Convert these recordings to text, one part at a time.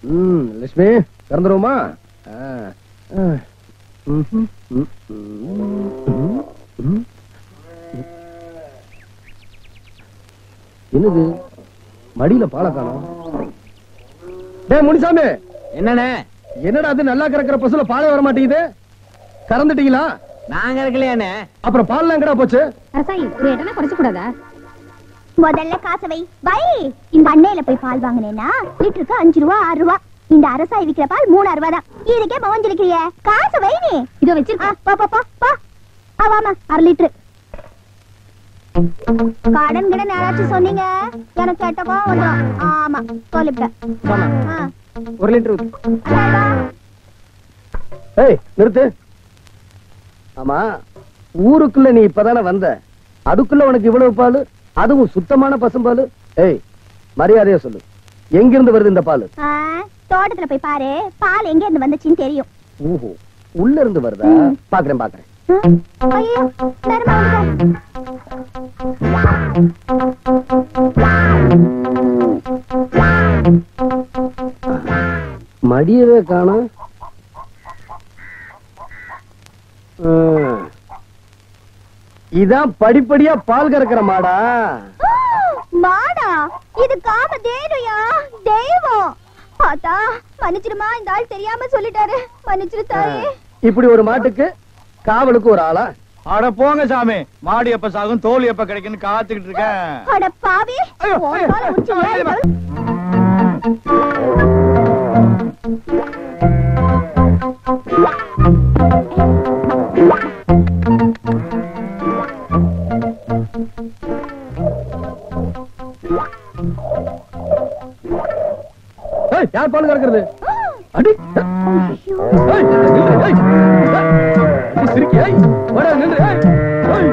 ம் லட்சுமி திறந்துருவோமா ஆ, ஆ. ம்ஹும், ம், ம், ம், ம். என்னது மடியில பாலை காணோம் டேய் முனிசாமி என்னண்ணே என்னடா அது நல்லா கறக்கிற பசுல பாலே வர மாட்டேங்குது கறந்துட்டீங்களா நாங்க இருக்கலையாண்ணே அப்புறம் பால்லாம் எங்கடா போச்சு அரசாயி ஒரு இடமே குறைச்சு கூடாதா முதல்ல காசை வை வை இந்த அன்னையில போய் பால் வாங்கினேன்னா லிட்டருக்கு அஞ்சு ரூபா ஆறு ரூபா இந்த அரசாய் விக்கிற பால் மூணாறு ரூபா தான் இதுக்கே மவஞ்சிருக்கிறிய காசை வை நீ இதோ வச்சிருக்க ஆ, பா பா பா பா ஆவாமா அரை லிட்டரு கடன் கிடன் யாராச்சும் சொன்னீங்க எனக்கு கேட்டப்போ வந்துடும் ஆமா சொல்லிவிட்டேன் ஆ. ஒரு லிட்டர் அண்ணா, ஏய் நிறுத்து ஆமா ஊருக்குள்ள நீ இப்பதானே வந்த அதுக்குள்ள உனக்கு இவ்வளவு பால் அதுவும் சுத்தமான பசும்பால் ஏய் மரியாதையா சொல்லு எங்கிருந்து வருது இந்த பால் ஆ, தோட்டத்துல போய் பாரு பால் எங்க இருந்து வந்துச்சுன்னு தெரியும் ஓஹோ உள்ள இருந்து வருதா ம். பாக்குறேன் பாக்குறேன் ம், ஐயோ நேரமா வந்துட்டேன். மடியவே காணோம் ஆ. இதான் படிப்படியா பால் கறக்கிற மாடா ஆ, மாடா இது காம தேவையா தெய்வம் பார்த்தா மன்னிச்சிருமா இந்த ஆள் தெரியாம சொல்லிட்டாரு மன்னிச்சிரு தாயே இப்படி ஒரு மாட்டுக்கு காவலுக்கு ஒரு ஆளா அட போங்க சாமி மாடு எப்ப சாகும் தோல் எப்ப கிடைக்குன்னு காத்துக்கிட்டு இருக்கேன் அட பாவி ஐயோ, உன் ஐயோ, காலை உரிச்சு ஐயோ, ஏறிடு. ஏய், யார் பால் கறக்கிறது அடி ஐயோ. ஏய், நில்லு, ஏய். ஏய், சிரிக்கி, ஏய். வாடா, நில்லு, ஏய். ஏய்.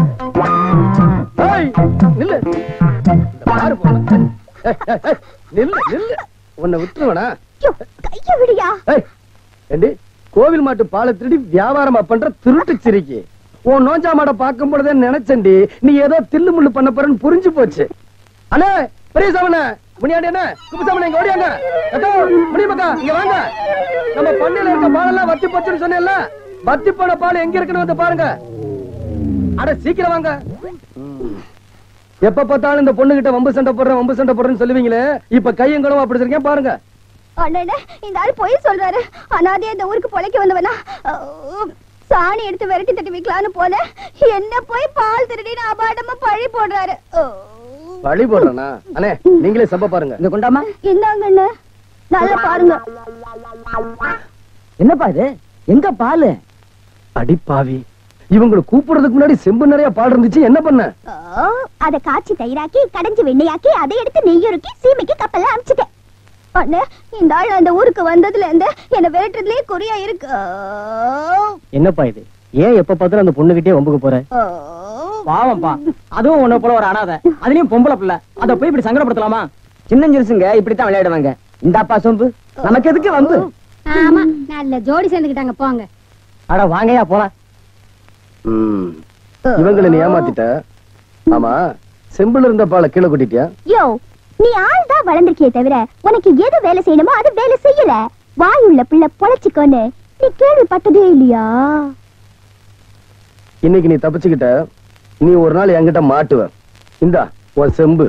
ஏய், நில்லு. இந்த பாரு போல. ஏய், ஏய், ஏய், நில்லு, நில்லு. உன்னை விட்டுருவனா ஐயோ, கைய விடியா ஏய், ஏண்டி கோவில் மாட்டு பாலை திருடி வியாபாரமா பண்ற திருட்டு சிரிக்கி உன் நோஞ்சா மாட பார்க்கும் பொழுதே நினைச்சேன்டி நீ ஏதோ தில்லு முள்ளு பண்ண போறன்னு புரிஞ்சு போச்சு அண்ணே பெரிய சாமண்ண முனியாண்டி என்ன குப்புசாமண்ண இங்க ஓடியாங்க அக்கா முனியமக்கா இங்க வாங்க நம்ம பண்ணையில இருக்க பாலெல்லாம் வத்தி போச்சுன்னு சொன்னேன்ல வத்தி போன பால் எங்க இருக்குன்னு வந்து பாருங்க அட சீக்கிரம் வாங்க எப்ப பார்த்தாலும் இந்த பொண்ணு கிட்ட வம்பு சண்டை போடுறேன் வம்பு சண்டை போடுறேன்னு சொல்லுவீங்களே இப்ப கையங்களும் அப்படி இருக்கேன் பாருங்க அண்ணே இந்த ஆள் பொய் சொல்றாரு அனாதே இந்த ஊருக்கு பொழைக்க வந்தவனா ஓ, சாணி எடுத்து விரட்டி தட்டி வைக்கலான்னு போல என்ன போய் பால் திருடின்னு அபாடமா பழி போடுறாரு ஓ. வழி போடுறேனா அண்ணே நீங்களே சப்ப பாருங்க இங்க கொண்டாமா இந்தாங்க அண்ணே நல்லா பாருங்க என்னப்பா இது எங்க பாலு அடி பாவி இவங்களை கூப்பிடுறதுக்கு முன்னாடி செம்பு நிறைய பால் இருந்துச்சு என்ன பண்ண ஓ, அத காய்ச்சி தயிராக்கி கடைஞ்சு வெண்ணெயாக்கி அதை எடுத்து நெய்யுருக்கி சீமைக்கு கப்பல்ல அனுப்பிச்சிட்டேன் அண்ணே இந்த ஆள் அந்த ஊருக்கு வந்ததுல இருந்து என்ன விரட்டுறதுலயே குறியா இருக்கு ஓ, என்னப்பா இது ஏன் எப்ப பார்த்தாலும் அந்த பொண்ணுகிட்டே வம்புக்கு போற ஓ. பாவம்ப்பா அதுவும் உன்ன போல ஒரு அனாதை அதுலயும் பொம்பளை பிள்ளை அத போய் இப்படி சங்கடப்படுத்தலாமா சின்னஞ்சிருசுங்க இப்படித்தான் விளையாடுவாங்க இந்தாப்பா சொம்பு நமக்கு எதுக்கு வம்பு ஆமா நல்ல ஜோடி சேர்ந்துக்கிட்டாங்க போங்க அட வாங்கயா போலாம் இவங்களை நீ ஏமாத்திட்ட ஆமா செம்புல இருந்த பாலை கீழே கொட்டிட்டியா யோ நீ ஆள் தான் வளர்ந்திருக்கியே தவிர உனக்கு எது வேலை செய்யணுமோ அது வேலை செய்யல வாயுள்ள பிள்ளை பொழைச்சிக்கோன்னு நீ கேள்விப்பட்டதே இல்லையா இன்னைக்கு நீ தப்பிச்சுக்கிட்ட நீ ஒரு நாள் என்கிட்ட மாட்டுவ இந்தா உன் செம்பு